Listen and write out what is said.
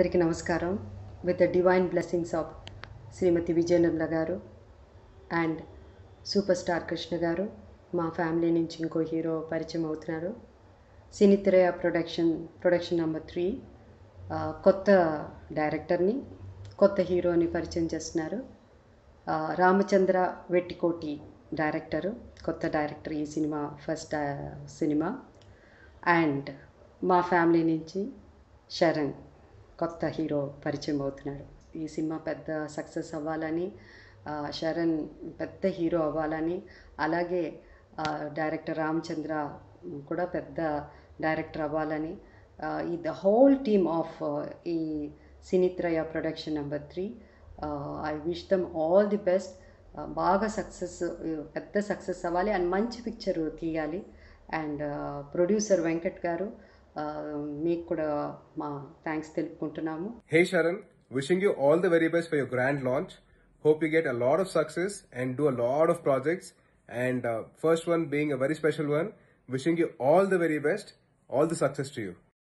అందరికీ నమస్కారం with the divine blessings of Shrimati Vijayanirmala garu and super star Krishna గారు మా ఫ్యామిలీ నుంచి ఇంకో హీరో పరిచయం అవుతున్నారు Sinitraya production production number three కొత్త డైరెక్టర్ని కొత్త హీరోని పరిచయం చేస్తున్నారు ఆ, రామచంద్ర వెట్టికోటి డైరెక్టరు కొత్త డైరెక్టర్ ఈ సినిమా ఫస్ట్ సినిమా అండ్ మా ఫ్యామిలీ నుంచి శరణ్ కొత్త హీరో పరిచయం అవుతున్నారు ఈ సినిమా పెద్ద సక్సెస్ అవ్వాలని ఆ, శరణ్ పెద్ద హీరో అవ్వాలని అలాగే ఆ, డైరెక్టర్ రామచంద్ర కూడా పెద్ద డైరెక్టర్ అవ్వాలని ఆ, ఈ ద హోల్ టీమ్ ఆఫ్ ఈ Sinitraya production number three I wish them all the best బాగా సక్సెస్ పెద్ద సక్సెస్ అవ్వాలి అండ్ మంచి పిక్చర్ తీయాలి అండ్ ప్రొడ్యూసర్ వెంకట్ గారు ఆ, మీకు కూడా మా థ్యాంక్స్ తెలుపుకుంటున్నాము Hey Sharan, wishing you all the very best for your grand launch. Hope you get a lot of success and do a lot of projects. And uh, first one being a very special one, wishing you all the very best, all the success to you.